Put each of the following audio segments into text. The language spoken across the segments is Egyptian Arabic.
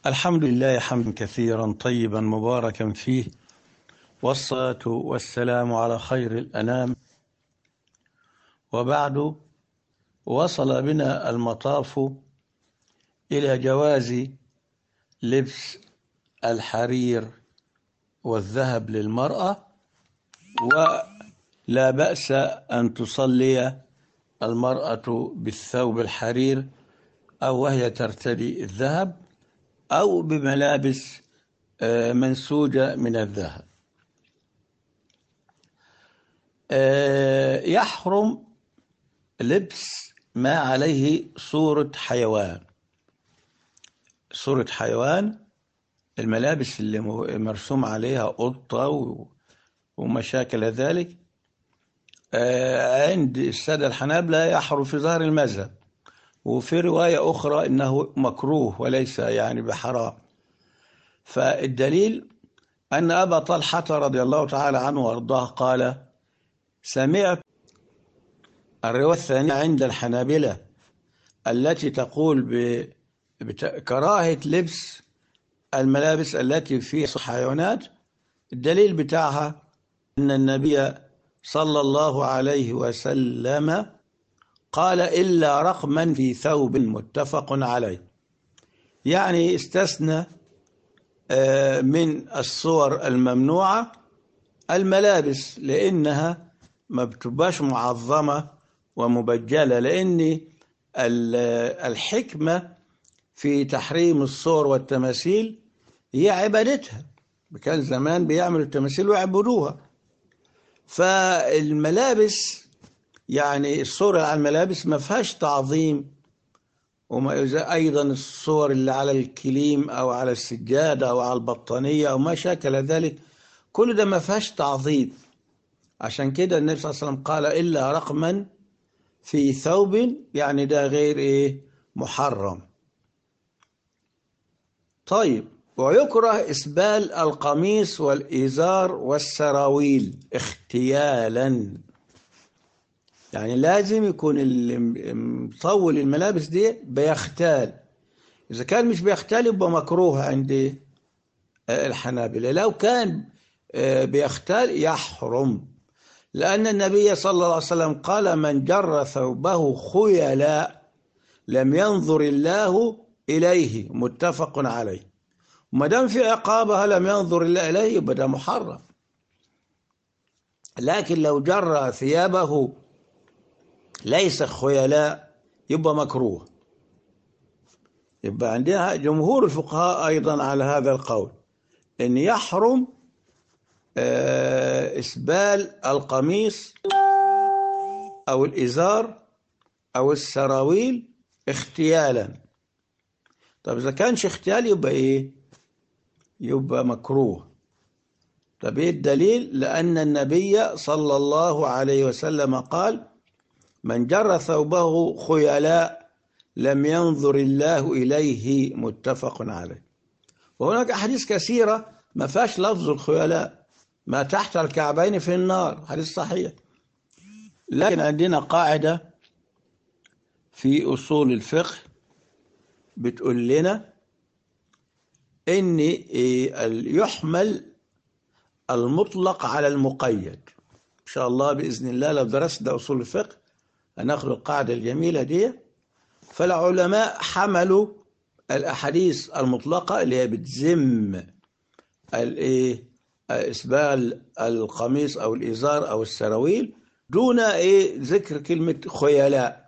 الحمد لله حمدا كثيرا طيبا مباركا فيه والصلاة والسلام على خير الأنام وبعد وصل بنا المطاف إلى جواز لبس الحرير والذهب للمرأة ولا بأس أن تصلي المرأة بالثوب الحرير أو وهي ترتدي الذهب أو بملابس منسوجة من الذهب يحرم لبس ما عليه صورة حيوان صورة حيوان الملابس اللي مرسوم عليها قطة وما شاكل ذلك عند السادة الحنابلة يحرم في ظهر المذهب وفي رواية أخرى إنه مكروه وليس يعني بحرام فالدليل أن أبا طلحة رضي الله تعالى عنه وأرضاه قال سمعت الرواية الثانية عند الحنابلة التي تقول بكراهة لبس الملابس التي فيها حيوانات الدليل بتاعها أن النبي صلى الله عليه وسلم قال إلا رقما في ثوب متفق عليه يعني استثنى من الصور الممنوعة الملابس لأنها ما بتبقاش معظمة ومبجلة لأن الحكمة في تحريم الصور والتماثيل هي عبادتها كان زمان بيعملوا التماثيل ويعبدوها فالملابس يعني الصور على الملابس ما فيهاش تعظيم وما أيضا الصور اللي على الكليم أو على السجادة أو على البطانية أو ما شاكل ذلك كل ده ما فيهاش تعظيم عشان كده النبي صلى الله عليه وسلم قال إلا رقما في ثوب يعني ده غير إيه محرم طيب ويكره إسبال القميص والإزار والسراويل اختيالا يعني لازم يكون اللي مطول الملابس دي بيختال إذا كان مش بيختال يبقى مكروه عند الحنابلة لو كان بيختال يحرم لأن النبي صلى الله عليه وسلم قال من جر ثوبه خيلاء لم ينظر الله إليه متفق عليه وما دام في عقابها لم ينظر الله إليه يبقى ده محرم لكن لو جر ثيابه ليس خيلاء يبقى مكروه يبقى عندنا جمهور الفقهاء أيضا على هذا القول أن يحرم إسبال القميص أو الإزار أو السراويل اختيالا طب إذا كانش اختيال يبقى إيه يبقى مكروه طب إيه الدليل لأن النبي صلى الله عليه وسلم قال من جر ثوبه خيلاء لم ينظر الله إليه متفق عليه وهناك أحاديث كثيرة ما فيهاش لفظ الخيلاء ما تحت الكعبين في النار حديث صحيح لكن عندنا قاعدة في أصول الفقه بتقول لنا إن يحمل المطلق على المقيد إن شاء الله بإذن الله لو درسنا أصول الفقه هناخد القاعدة الجميلة دي فالعلماء حملوا الأحاديث المطلقة اللي هي بتذم الايه اسبال القميص او الازار او السراويل دون ايه ذكر كلمه خيلاء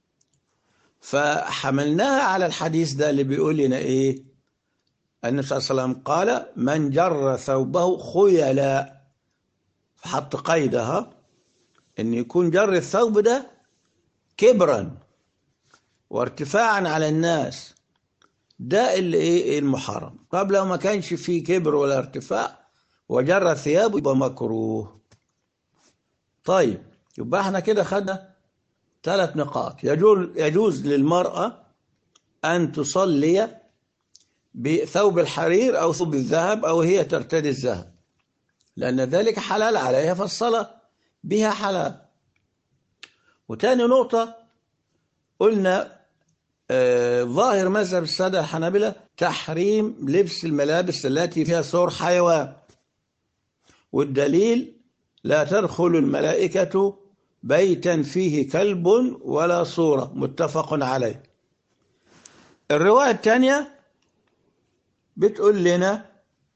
فحملناها على الحديث ده اللي بيقول لنا ايه النبي صلى الله عليه وسلم قال من جر ثوبه خيلاء فحط قيدها ان يكون جر الثوب ده كبرا وارتفاعا على الناس ده اللي ايه المحرم طب لو ما كانش فيه كبر ولا ارتفاع وجر ثيابه يبقى مكروه طيب يبقى احنا كده خدنا ثلاث نقاط يجوز يجوز للمرأة أن تصلي بثوب الحرير أو ثوب الذهب أو هي ترتدي الذهب لأن ذلك حلال عليها فالصلاة بها حلال وتاني نقطة قلنا آه، ظاهر مذهب السادة الحنابلة تحريم لبس الملابس التي فيها صور حيوان والدليل لا تدخل الملائكة بيتا فيه كلب ولا صورة متفق عليه الرواية الثانية بتقول لنا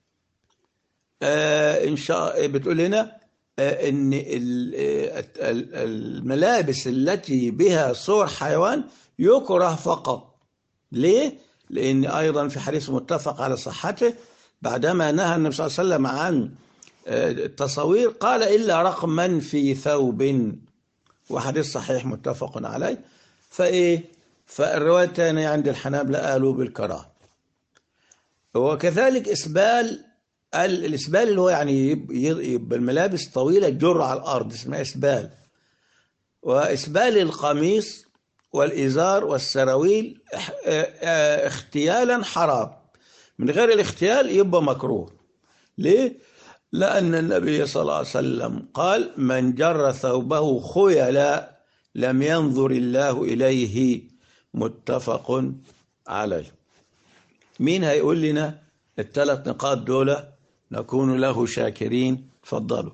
آه إن شاء بتقول لنا آه إن ال- آه، ال- الملابس التي بها صور حيوان يكره فقط ليه؟ لأن أيضا في حديث متفق على صحته بعدما نهى النبي صلى الله عليه وسلم عن آه، التصوير قال إلا رقما في ثوب وحديث صحيح متفق عليه فإيه فالرواية الثانية عند الحنابلة قالوا بالكراهة وكذلك إسبال ال- الإسبال اللي هو يعني يب- يبقى الملابس طويلة تجر على الأرض اسمها إسبال وإسبال القميص والإزار والسراويل اح- اه- اه- اختيالا حرام من غير الاختيال يبقى مكروه ليه؟ لأن النبي صلى الله عليه وسلم قال من جر ثوبه خيلا لم ينظر الله إليه متفق عليه مين هيقول لنا الثلاث نقاط دول نكون له شاكرين تفضلوا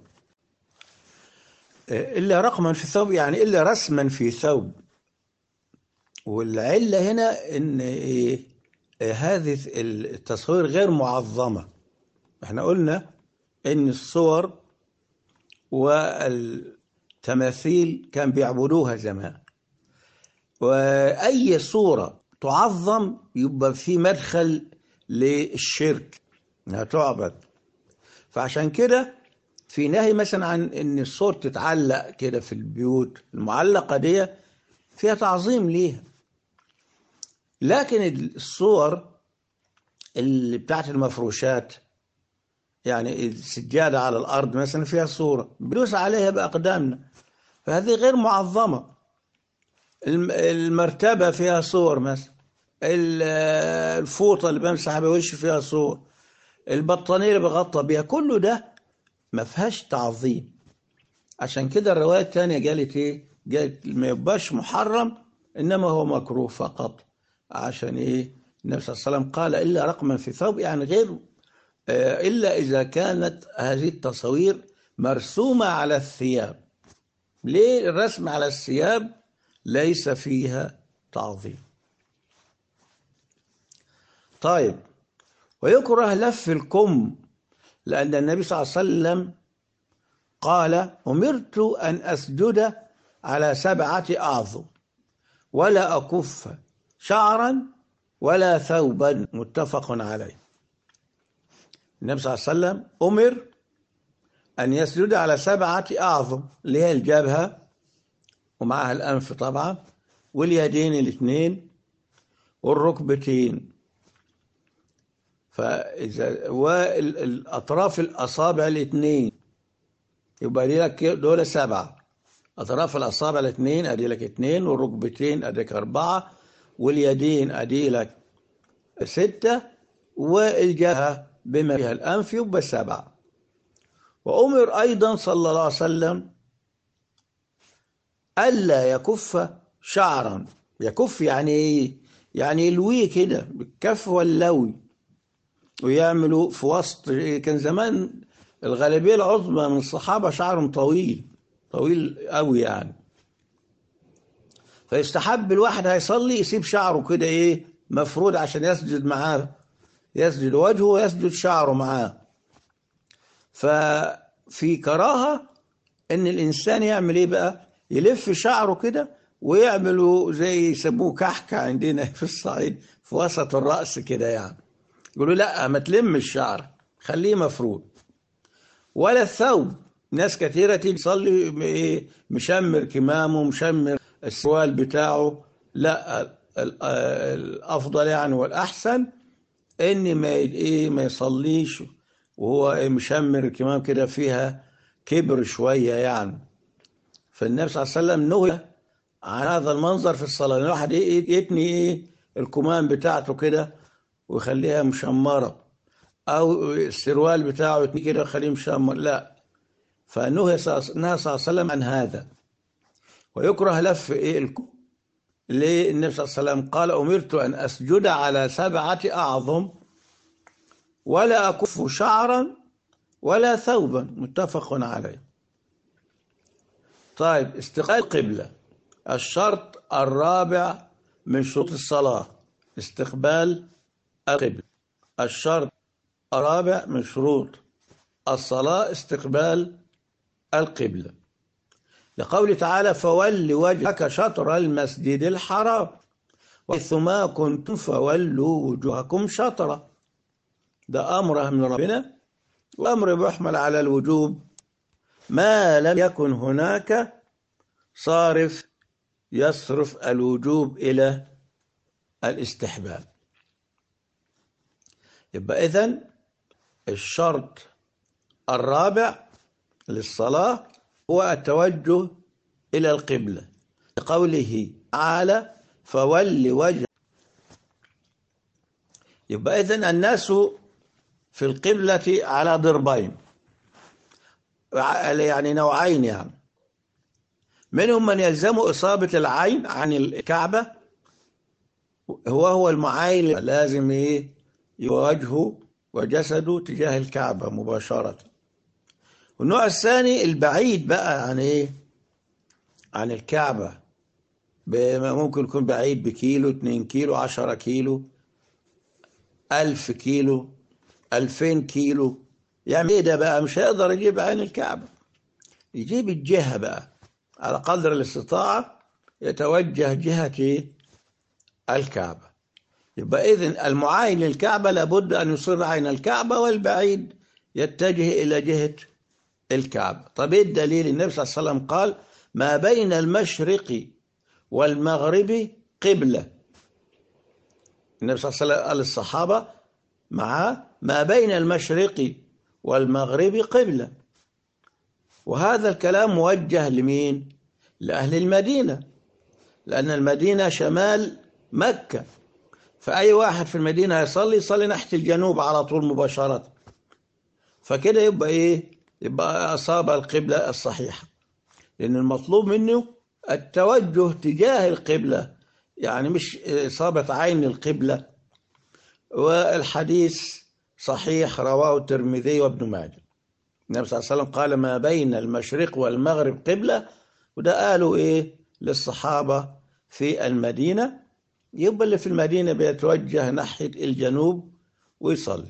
إلا رقما في ثوب يعني إلا رسما في ثوب والعلة هنا إن إيه هذه التصوير غير معظمة احنا قلنا إن الصور والتماثيل كان بيعبدوها زمان وأي صورة تعظم يبقى في مدخل للشرك انها تعبد فعشان كده في نهي مثلا عن ان الصور تتعلق كده في البيوت المعلقة دي فيها تعظيم ليها لكن الصور اللي بتاعت المفروشات يعني السجادة على الأرض مثلا فيها صورة بندوس عليها بأقدامنا فهذه غير معظمة الم- المرتبة فيها صور مثلا ال- الفوطة اللي بمسح بها وشي فيها صور البطانية اللي بغطى بيها كله ده ما فيهاش تعظيم عشان كده الرواية الثانية قالت ايه قالت ما يبقاش محرم انما هو مكروه فقط عشان ايه النبي صلى الله عليه وسلم قال الا رقما في ثوب يعني غير آه، الا اذا كانت هذه التصاوير مرسومة على الثياب ليه الرسم على الثياب ليس فيها تعظيم طيب ويكره لف الكم لأن النبي صلى الله عليه وسلم قال أمرت أن أسجد على سبعة أعظم ولا أكف شعرا ولا ثوبا متفق عليه النبي صلى الله عليه وسلم أمر أن يسجد على سبعة أعظم اللي هي الجبهة ومعها الأنف طبعا واليدين الاثنين والركبتين فإذا والأطراف الأصابع الاثنين يبقى دي لك دول سبعة أطراف الأصابع الاثنين أدي لك اثنين والركبتين أديك أربعة واليدين أدي لك ستة والجهة بما فيها الأنف يبقى سبعة وأمر أيضا صلى الله عليه وسلم ألا يكف شعرا يكف يعني إيه؟ يعني يلويه كده بالكف واللوي ويعملوا في وسط كان زمان الغالبية العظمى من الصحابة شعرهم طويل طويل قوي يعني فيستحب الواحد هيصلي يسيب شعره كده ايه مفرود عشان يسجد معاه يسجد وجهه ويسجد شعره معاه ففي كراهة ان الانسان يعمل ايه بقى يلف شعره كده ويعملوا زي يسموه كحكة عندنا في الصعيد في وسط الرأس كده يعني يقولوا لا ما تلم الشعر خليه مفروض ولا الثوب ناس كثيرة تيجي تصلي إيه، مشمر كمامه مشمر السوال بتاعه لا ال- ال- الأفضل يعني والأحسن إن ما ي- إيه ما يصليش وهو إيه مشمر الكمام كده فيها كبر شوية يعني فالنبي صلى الله عليه وسلم نهى عن هذا المنظر في الصلاة الواحد إيه يتني إيه الكمام بتاعته كده ويخليها مشمرة أو السروال بتاعه يتني كده يخليه مشمر لا فنهى صلى نهى صلى الله عليه وسلم عن هذا ويكره لف إيه الكم ليه النبي صلى الله عليه وسلم قال أمرت أن أسجد على سبعة أعظم ولا أكف شعرا ولا ثوبا متفق عليه طيب استقبال القبلة الشرط الرابع من شروط الصلاة استقبال القبلة الشرط الرابع من شروط الصلاة استقبال القبلة لقول تعالى فول وجهك شطر المسجد الحرام وحيثما كنتم فولوا وجوهكم شطرة ده أمر من ربنا وأمر بيحمل على الوجوب ما لم يكن هناك صارف يصرف الوجوب إلى الاستحباب يبقى إذن الشرط الرابع للصلاة هو التوجه إلى القبلة لقوله تعالى فول وجه يبقى إذن الناس في القبلة على ضربين يعني نوعين يعني منهم من يلزم إصابة العين عن الكعبة هو هو المعاين لازم إيه يواجهه وجسده تجاه الكعبة مباشرة والنوع الثاني البعيد بقى عن إيه عن الكعبة ممكن يكون بعيد بكيلو اتنين كيلو عشرة كيلو ألف كيلو ألفين كيلو يعني ايه ده بقى مش هيقدر يجيب عين الكعبة يجيب الجهة بقى على قدر الاستطاعة يتوجه جهة ايه الكعبة يبقى إذن المعاين للكعبة لابد أن يصير عين الكعبة والبعيد يتجه إلى جهة الكعبة طب إيه الدليل النبي صلى الله عليه وسلم قال ما بين المشرق والمغرب قبلة النبي صلى الله عليه وسلم قال للصحابة مع ما بين المشرق والمغرب قبلة وهذا الكلام موجه لمين لأهل المدينة لأن المدينة شمال مكة فأي واحد في المدينة يصلي يصلي ناحية الجنوب على طول مباشرة فكده يبقى إيه يبقى أصاب القبلة الصحيحة لأن المطلوب منه التوجه تجاه القبلة يعني مش إصابة عين القبلة والحديث صحيح رواه الترمذي وابن ماجه النبي صلى الله عليه وسلم قال ما بين المشرق والمغرب قبلة وده قالوا إيه للصحابة في المدينة يبقى اللي في المدينة بيتوجه ناحية الجنوب ويصلي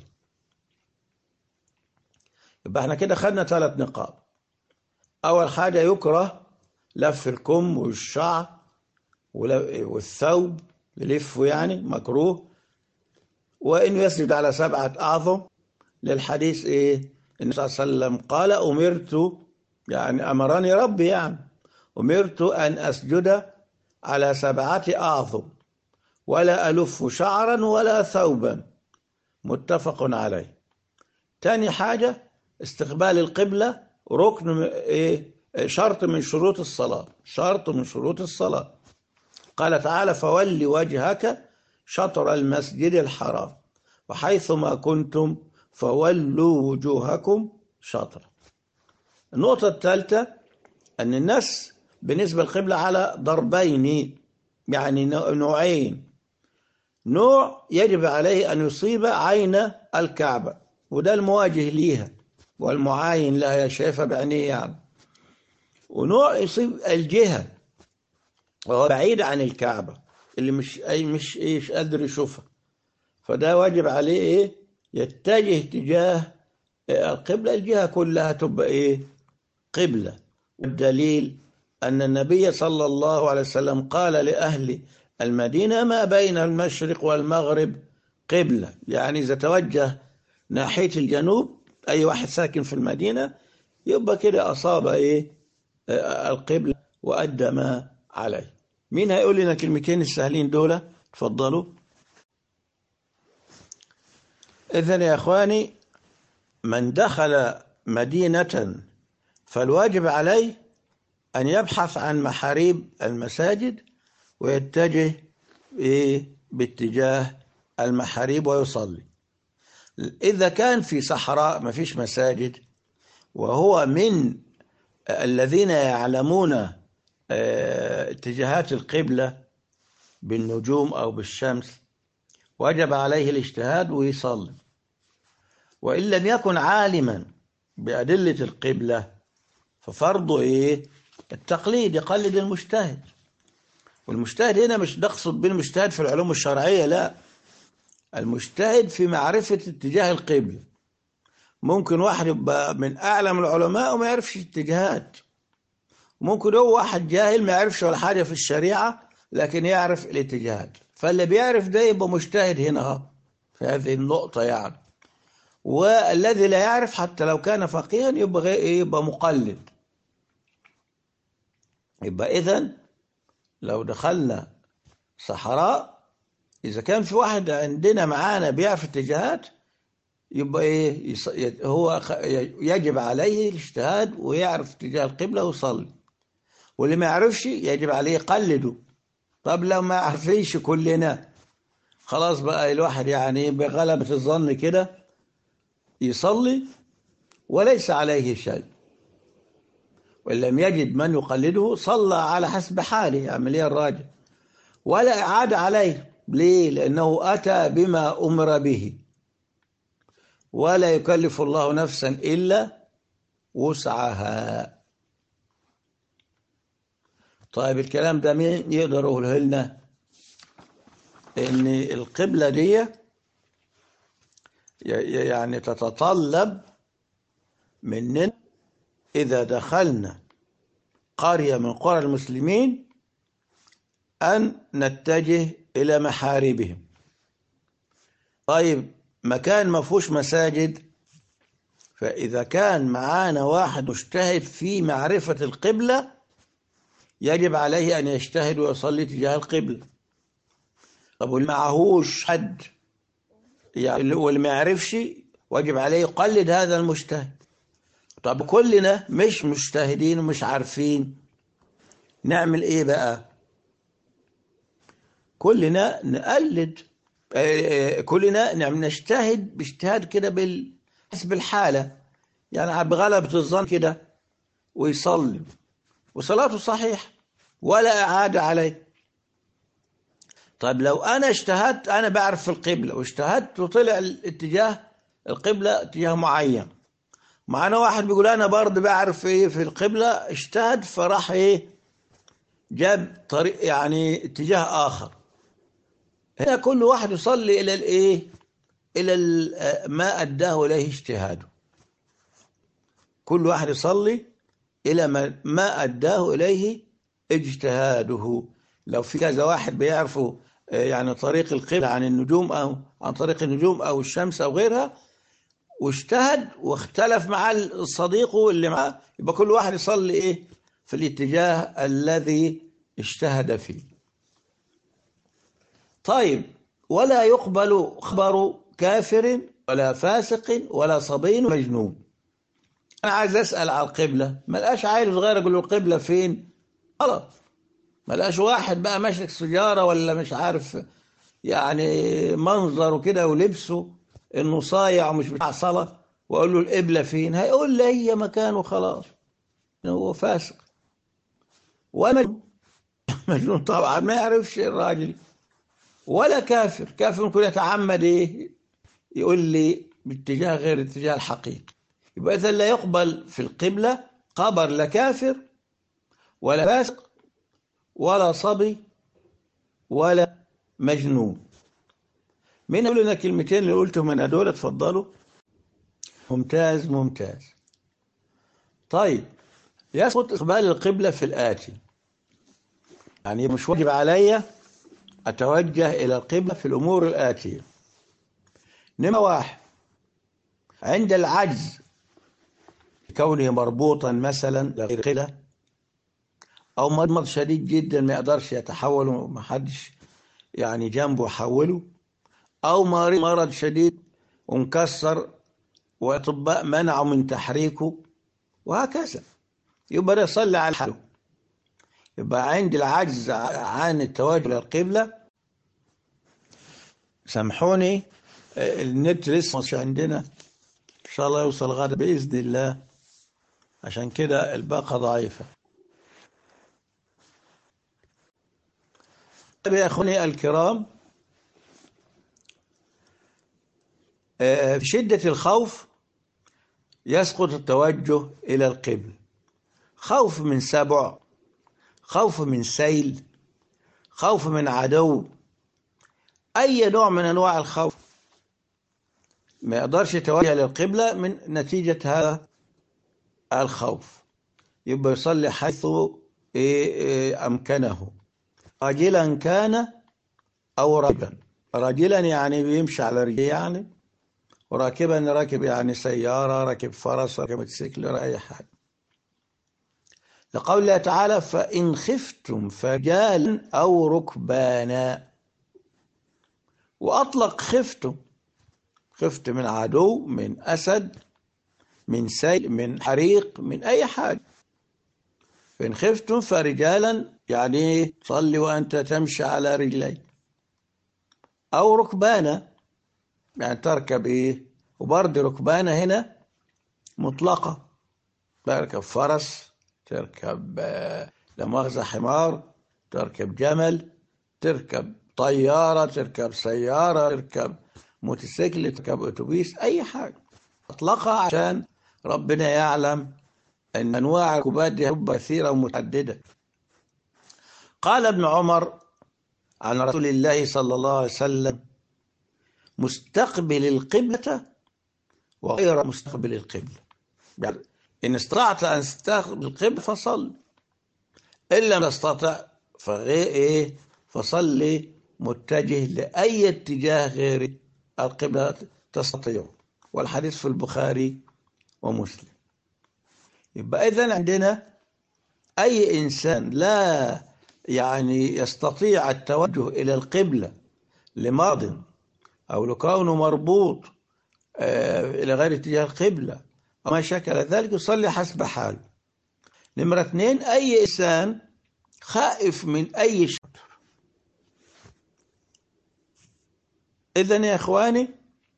يبقى احنا كده خدنا ثلاث نقاط أول حاجة يكره لف الكم والشعر والثوب يلفه يعني مكروه وإنه يسجد على سبعة أعظم للحديث إيه النبي صلى الله عليه وسلم قال أمرت يعني أمرني ربي يعني أمرت أن أسجد على سبعة أعظم ولا ألف شعرا ولا ثوبا متفق عليه تاني حاجة استقبال القبلة ركن إيه شرط من شروط الصلاة شرط من شروط الصلاة قال تعالى فول وجهك شطر المسجد الحرام وحيثما كنتم فولوا وجوهكم شطرا النقطة الثالثة أن الناس بالنسبة للقبلة على ضربين يعني نوعين نوع يجب عليه أن يصيب عين الكعبة وده المواجه ليها والمعاين لها شايفة بعينيه يعني ونوع يصيب الجهة وهو بعيد عن الكعبة اللي مش أي مش إيش قادر يشوفها فده واجب عليه إيه يتجه تجاه القبلة الجهة كلها تبقى إيه قبلة والدليل أن النبي صلى الله عليه وسلم قال لأهل المدينة ما بين المشرق والمغرب قبلة يعني إذا توجه ناحية الجنوب أي واحد ساكن في المدينة يبقى كده أصاب إيه القبلة وأدى ما عليه مين هيقول لنا كلمتين السهلين دول تفضلوا إذن يا أخواني من دخل مدينة فالواجب عليه أن يبحث عن محاريب المساجد ويتجه باتجاه المحاريب ويصلي إذا كان في صحراء ما فيش مساجد وهو من الذين يعلمون اتجاهات القبلة بالنجوم أو بالشمس وجب عليه الاجتهاد ويصلي وإن لم يكن عالما بأدلة القبلة ففرضه إيه التقليد يقلد المجتهد والمجتهد هنا مش نقصد بالمجتهد في العلوم الشرعية لا المجتهد في معرفة اتجاه القبلة ممكن واحد يبقى من أعلم العلماء وما يعرفش اتجاهات ممكن هو واحد جاهل ما يعرفش ولا حاجة في الشريعة لكن يعرف الاتجاهات فاللي بيعرف ده يبقى مجتهد هنا اهو في هذه النقطة يعني والذي لا يعرف حتى لو كان فقيها يبقى غير يبقى مقلد يبقى إذا لو دخلنا صحراء إذا كان في واحد عندنا معانا بيعرف اتجاهات يبقى إيه يص- هو خ- يجب عليه الاجتهاد ويعرف اتجاه القبلة ويصلي واللي ما يعرفش يجب عليه يقلده طب لو ما عرفيش كلنا خلاص بقى الواحد يعني بغلبة الظن كده يصلي وليس عليه شيء وإن لم يجد من يقلده صلى على حسب حاله يعمل ايه الراجل ولا إعادة عليه ليه؟ لأنه أتى بما أمر به ولا يكلف الله نفسا إلا وسعها طيب الكلام ده مين يقدر يقوله لنا ان القبلة دي ي- يعني تتطلب مننا إذا دخلنا قرية من قرى المسلمين أن نتجه إلى محاربهم طيب مكان ما فيهوش مساجد فإذا كان معانا واحد مجتهد في معرفة القبلة يجب عليه أن يجتهد ويصلي تجاه القبلة طب واللي معهوش حد يعني واللي ما يعرفش واجب عليه يقلد هذا المجتهد طب كلنا مش مجتهدين ومش عارفين نعمل ايه بقى كلنا نقلد آه، آه، كلنا نعم نجتهد باجتهاد كده بال حسب الحالة يعني بغلبة الظن كده ويصلي وصلاته صحيح ولا إعادة عليه طيب لو أنا اجتهدت أنا بعرف في القبلة واجتهدت وطلع الاتجاه القبلة اتجاه معين معنا واحد بيقول أنا برضه بعرف إيه في القبلة اجتهد فراح إيه جاب طريق يعني اتجاه آخر هنا كل واحد يصلي إلى الإيه إلى ال- ما أداه إليه اجتهاده كل واحد يصلي إلى ما- ما أداه إليه اجتهاده لو في كذا واحد بيعرفوا آه، يعني طريق القبلة عن النجوم أو عن طريق النجوم أو الشمس أو غيرها واجتهد واختلف مع صديقه اللي معاه يبقى كل واحد يصلي إيه في الاتجاه الذي اجتهد فيه طيب ولا يقبل خبر كافر ولا فاسق ولا صبي مجنون انا عايز اسال على القبله ما لقاش عيل صغير يقول له القبله فين خلاص ما لقاش واحد بقى ماسك سيجاره ولا مش عارف يعني منظره كده ولبسه انه صايع ومش بتاع صلاه واقول له القبله فين هيقول لي هي مكانه خلاص هو فاسق ومجنون مجنون طبعا ما يعرفش الراجل ولا كافر كافر ممكن يتعمد ايه يقول لي باتجاه غير اتجاه الحقيقي يبقى اذا لا يقبل في القبلة خبر لا كافر ولا فاسق ولا صبي ولا مجنون مين يقول لنا كلمتين اللي قلتهم من هدول اتفضلوا ممتاز ممتاز طيب يسقط إقبال القبلة في الآتي يعني مش واجب عليا أتوجه إلى القبلة في الأمور الآتية نمرة واحد عند العجز كونه مربوطا مثلا لغير قبلة أو مرض شديد جدا ما يقدرش يتحول وما حدش يعني جنبه يحوله أو مريض مرض شديد ومكسر وأطباء منعوا من تحريكه وهكذا يبقى ده يصلي على حاله يبقى عند العجز عن التوجه للقبلة سامحوني النت لسه مش عندنا إن شاء الله يوصل غدا بإذن الله عشان كده الباقة ضعيفة يا أخواني الكرام في شدة الخوف يسقط التوجه إلى القبل خوف من سبع خوف من سيل خوف من عدو أي نوع من أنواع الخوف ما يقدرش يتوجه للقبلة من نتيجة هذا الخوف يبقى يصلي حيث أمكنه راجلا كان أو راكبا راجلا يعني بيمشي على رجليه يعني وراكبا راكب يعني سيارة راكب فرس راكب موتوسيكل أي حاجة لقول الله تعالى فإن خفتم فرجالا أو ركبانا وأطلق خفتم خفت من عدو من أسد من سيل من حريق من أي حاجة فإن خفتم فرجالا يعني صلي وأنت تمشي على رجليك أو ركبانا يعني تركب إيه وبرضه ركبانا هنا مطلقة تركب فرس تركب لا مؤاخذة حمار تركب جمل تركب طيارة تركب سيارة تركب موتوسيكل تركب أتوبيس أي حاجة أطلقها عشان ربنا يعلم أن أنواع الركوبات دي كثيرة ومتعددة قال ابن عمر عن رسول الله صلى الله عليه وسلم مستقبل القبلة وغير مستقبل القبلة يعني إن استطعت أن تستقبل القبلة فصل إن لم تستطع فغير إيه فصلي متجه لأي اتجاه غير القبلة تستطيع والحديث في البخاري ومسلم يبقى إذن عندنا أي إنسان لا يعني يستطيع التوجه إلى القبلة لماض أو لكونه مربوط إلى غير اتجاه القبلة وما شكل ذلك يصلي حسب حاله نمرة اثنين أي إنسان خائف من أي شر إذن يا إخواني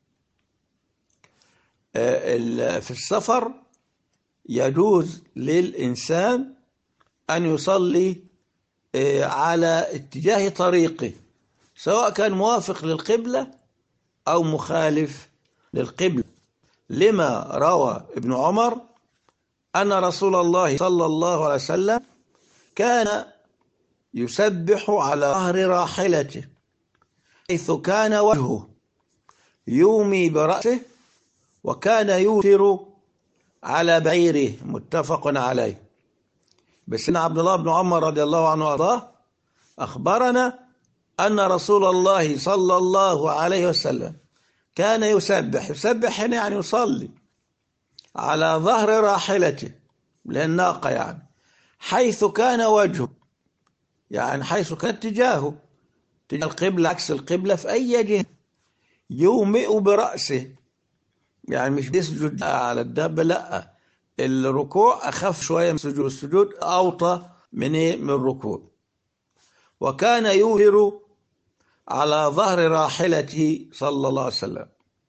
في السفر يجوز للإنسان أن يصلي على اتجاه طريقه سواء كان موافق للقبلة أو مخالف للقبلة لما روى ابن عمر أن رسول الله صلى الله عليه وسلم كان يسبح على ظهر راحلته حيث كان وجهه يومي برأسه وكان يوتر على بعيره متفق عليه بس إن عبد الله بن عمر رضي الله عنه وارضاه أخبرنا أن رسول الله صلى الله عليه وسلم كان يسبح يسبح هنا يعني يصلي على ظهر راحلته للناقة يعني حيث كان وجهه يعني حيث كان تجاهه تجاه القبلة عكس القبلة في أي جهة يومئ برأسه يعني مش بيسجد على الدابة لا الركوع أخف شوية من السجود السجود أوطى من إيه؟ من الركوع وكان يوهر على ظهر راحلته صلى الله عليه وسلم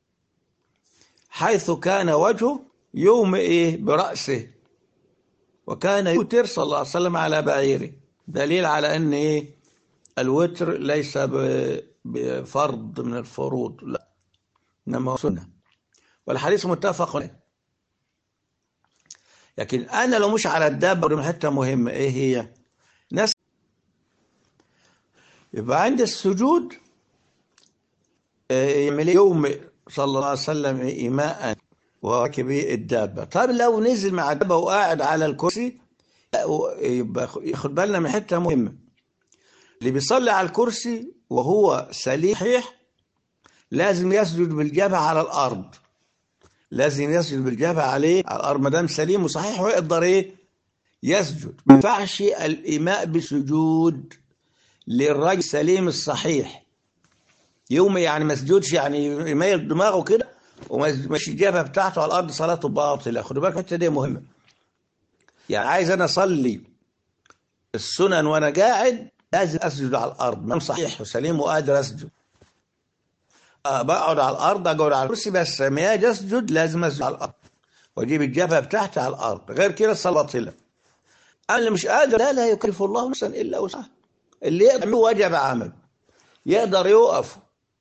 حيث كان وجهه يوم إيه برأسه وكان يوتر صلى الله عليه وسلم على بعيره دليل على أن إيه الوتر ليس بفرض من الفروض لا إنما هو سنة والحديث متفق عليه لكن أنا لو مش على الدابة من حتة مهمة إيه هي ناس يبقى عند السجود يعمل يوم صلى الله عليه وسلم إيماء وراكب الدابة طب لو نزل مع الدابة وقاعد على الكرسي يبقى ياخد بالنا من حتة مهمة اللي بيصلي على الكرسي وهو سليم صحيح لازم يسجد بالجبهة على الأرض لازم يسجد بالجبهة عليه على الأرض ما دام سليم وصحيح ويقدر إيه يسجد ما ينفعش الإيماء بسجود للرجل السليم الصحيح يوم يعني ما سجودش يعني يميل دماغه كده ومش الجبهة بتاعته على الأرض صلاته باطلة خدوا بالك الحتة دي مهمة يعني عايز أنا أصلي السنن وأنا قاعد لازم أسجد على الأرض ما صحيح وسليم وقادر أسجد أه بقعد على الأرض أقعد على الكرسي بس ما أجي أسجد لازم أسجد على الأرض وأجيب الجبهة بتاعتي على الأرض غير كده الصلاة باطلة أنا اللي مش قادر لا لا يكلف الله نفسا إلا وسعها اللي يقدر وجب عمل يقدر يقف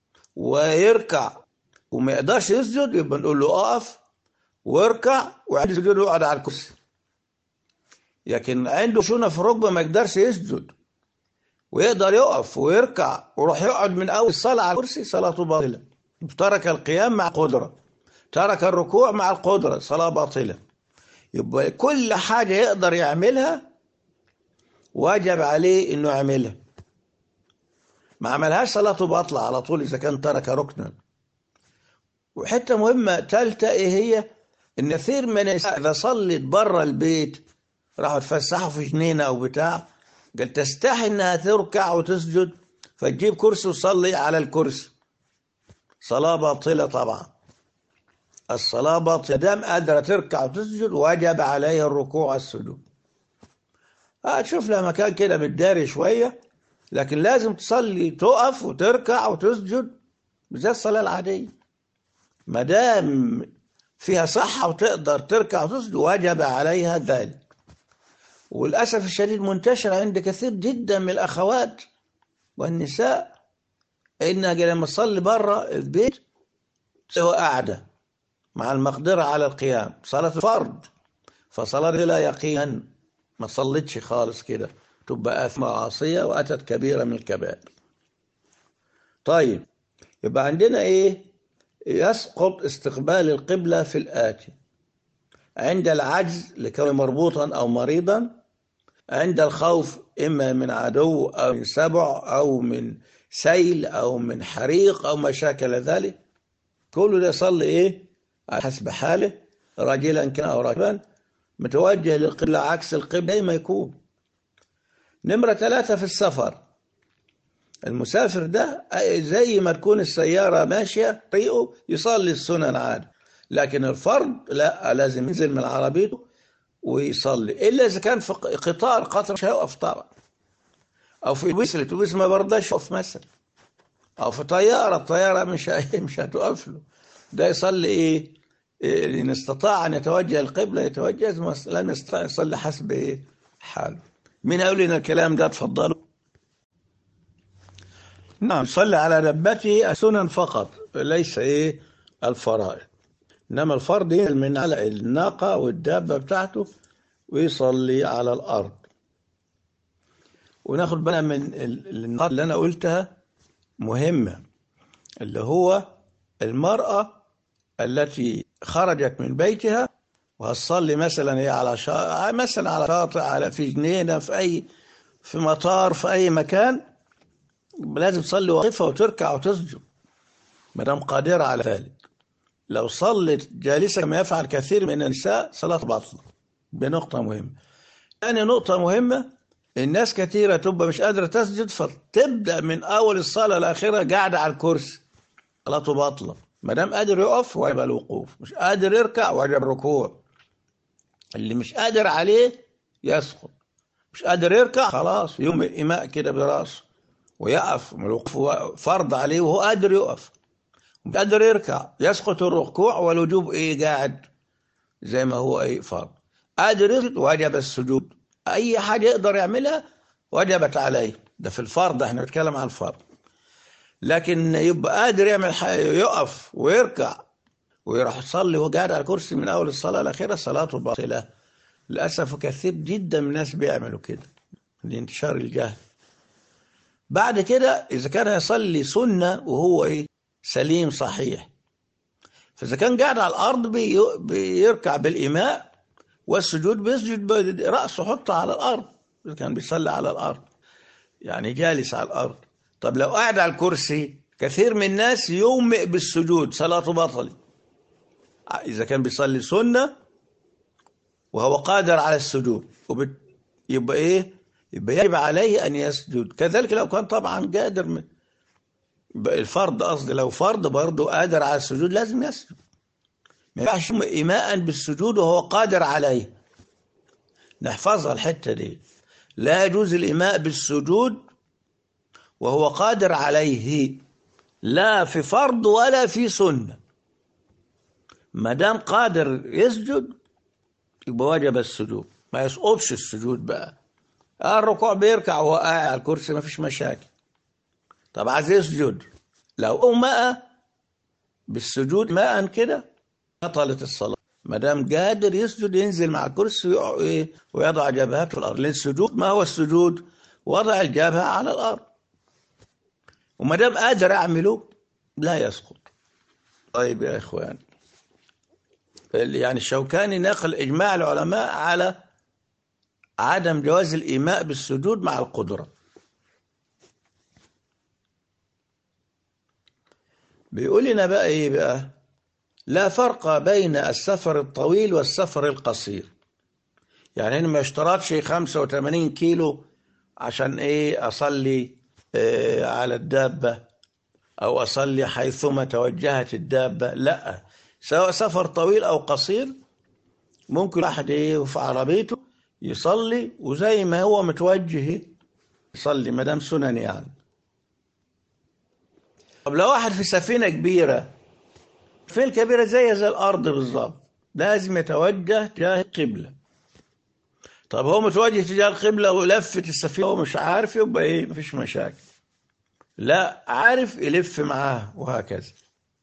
ويركع وما يقدرش يسجد يبقى نقول له اقف واركع وعند السجود يقعد على الكرسي لكن عنده شونه في ركبه ما يقدرش يسجد ويقدر يقف ويركع ويروح يقعد من اول الصلاه على الكرسي صلاته باطله ترك القيام مع قدره ترك الركوع مع القدره صلاه باطله يبقى كل حاجه يقدر يعملها واجب عليه انه يعملها ما عملهاش صلاته باطله على طول اذا كان ترك ركنا وحته مهمه ثالثه ايه هي ان كثير من النساء اذا صلت بره البيت راحوا تفسحوا في جنينه او بتاع قال تستحي انها تركع وتسجد فتجيب كرسي وتصلي على الكرسي صلاه باطله طبعا الصلاه باطله دام قادره تركع وتسجد وجب عليها الركوع والسجود هتشوف لها مكان كده متداري شويه لكن لازم تصلي تقف وتركع وتسجد زي الصلاه العاديه ما دام فيها صحه وتقدر تركع وتسجد وجب عليها ذلك وللاسف الشديد منتشر عند كثير جدا من الاخوات والنساء انها لما تصلي بره البيت هو قاعده مع المقدره على القيام صلاه فرض فصلاه لا يقينا ما صلتش خالص كده تبقى اثم عاصيه واتت كبيره من الكبائر طيب يبقى عندنا ايه يسقط استقبال القبله في الاتي عند العجز لكونه مربوطا او مريضا عند الخوف اما من عدو او من سبع او من سيل او من حريق او ما شاكل ذلك كله ده يصلي ايه على حسب حاله راجلا كان او راكبا متوجه للقبلة عكس القبلة زي ما يكون نمرة ثلاثة في السفر المسافر ده زي ما تكون السيارة ماشية طريقه يصلي السنن عادي لكن الفرض لا لازم ينزل من عربيته ويصلي إلا إذا كان في قطار قطر مش هيقف طبعا أو في اتوبيس الاتوبيس ما برضاش يقف مثلا أو في طيارة الطيارة مش مش هتقف له ده يصلي إيه إن استطاع أن يتوجه القبلة يتوجه لم يستطع يصلي حسب إيه حاله مين أقول لنا الكلام ده تفضلوا نعم صلي على دبته السنن فقط ليس إيه الفرائض إنما الفرض ينزل من على الناقة والدابة بتاعته ويصلي على الأرض وناخد بالنا من النقط اللي أنا قلتها مهمة اللي هو المرأة التي خرجت من بيتها وهتصلي مثلا هي على شا... مثلا على شاطئ على في جنينه في اي في مطار في اي مكان لازم تصلي واقفه وتركع وتسجد ما دام قادره على ذلك لو صلت جالسه كما يفعل كثير من النساء صلاه باطله بنقطه مهمه ثاني نقطه مهمه الناس كثيره تبقى مش قادره تسجد فتبدا من اول الصلاه لاخرها قاعده على الكرسي صلاته باطله ما دام قادر يقف وجب الوقوف مش قادر يركع وجب الركوع اللي مش قادر عليه يسقط مش قادر يركع خلاص يوم الإماء كده براسه ويقف الوقوف فرض عليه وهو قادر يقف مش قادر يركع يسقط الركوع والوجوب ايه قاعد زي ما هو ايه فرض قادر يسجد وجب السجود اي حاجه يقدر يعملها وجبت عليه ده في الفرض احنا بنتكلم عن الفرض لكن يبقى قادر يعمل حاجة يقف ويركع ويروح يصلي وهو قاعد على الكرسي من اول الصلاه لاخرها صلاته باطله للاسف كثير جدا من الناس بيعملوا كده لانتشار الجهل بعد كده اذا كان يصلي سنه وهو ايه سليم صحيح فاذا كان قاعد على الارض بي بيركع بالايماء والسجود بيسجد راسه حطه على الارض اذا كان بيصلي على الارض يعني جالس على الارض طب لو قاعد على الكرسي كثير من الناس يومئ بالسجود صلاته باطلة إذا كان بيصلي سنة وهو قادر على السجود وبت... يبقى إيه يبقى يجب عليه أن يسجد كذلك لو كان طبعا قادر من... الفرض قصدي لو فرض برضه قادر على السجود لازم يسجد ما ينفعش إيماء بالسجود وهو قادر عليه نحفظها الحتة دي لا يجوز الإيماء بالسجود وهو قادر عليه لا في فرض ولا في سنة ما دام قادر يسجد يبقى وجب السجود ما يسقطش السجود بقى الركوع بيركع وهو قاعد على الكرسي ما فيش مشاكل طب عايز يسجد لو أومأ بالسجود ماء كده بطلت الصلاة ما دام قادر يسجد ينزل مع الكرسي ويضع جبهته في الأرض للسجود ما هو السجود وضع الجبهة على الأرض وما دام قادر أعمله لا يسقط طيب يا إخوان يعني الشوكاني نقل إجماع العلماء على عدم جواز الإيماء بالسجود مع القدرة بيقول لنا بقى إيه بقى لا فرق بين السفر الطويل والسفر القصير يعني هنا ما اشترطش 85 كيلو عشان ايه اصلي إيه على الدابة او اصلي حيثما توجهت الدابة لا سواء سفر طويل او قصير ممكن واحد ايه في عربيته يصلي وزي ما هو متوجه يصلي ما دام سنن يعني طب لو واحد في سفينة كبيرة فين كبيرة زي زي الأرض بالظبط لازم يتوجه تجاه القبلة طب هو متوجه تجاه القبلة ولفت السفينة وهو مش عارف يبقى ايه مفيش مشاكل لا عارف يلف معاه وهكذا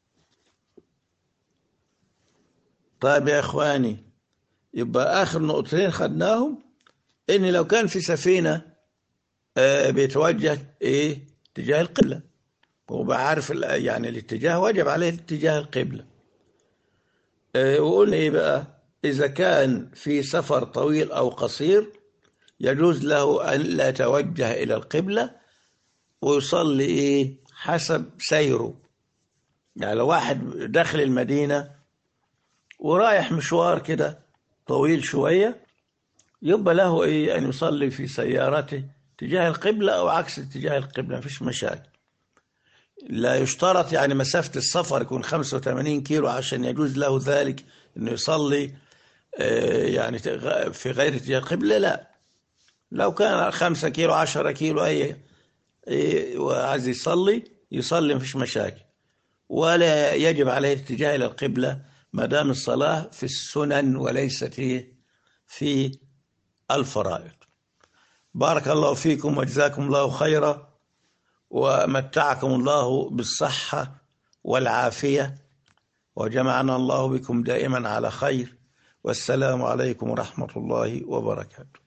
طيب يا اخواني يبقى اخر نقطتين خدناهم ان لو كان في سفينة آه بيتوجه ايه تجاه القبلة وبقى عارف يعني الاتجاه وجب عليه اتجاه القبلة آه وقلنا ايه بقى إذا كان في سفر طويل أو قصير يجوز له أن لا يتوجه إلى القبلة ويصلي إيه حسب سيره يعني لو واحد داخل المدينة ورايح مشوار كده طويل شوية يبقى له إيه أن يصلي في سيارته تجاه القبلة أو عكس اتجاه القبلة مفيش مشاكل لا يشترط يعني مسافة السفر يكون 85 كيلو عشان يجوز له ذلك أنه يصلي يعني في غير اتجاه القبلة لا لو كان خمسة كيلو عشرة كيلو أي وعايز يصلي يصلي مفيش مشاكل ولا يجب عليه الاتجاه إلى القبلة ما دام الصلاة في السنن وليست في الفرائض بارك الله فيكم وجزاكم الله خيرا ومتعكم الله بالصحة والعافية وجمعنا الله بكم دائما على خير والسلام عليكم ورحمة الله وبركاته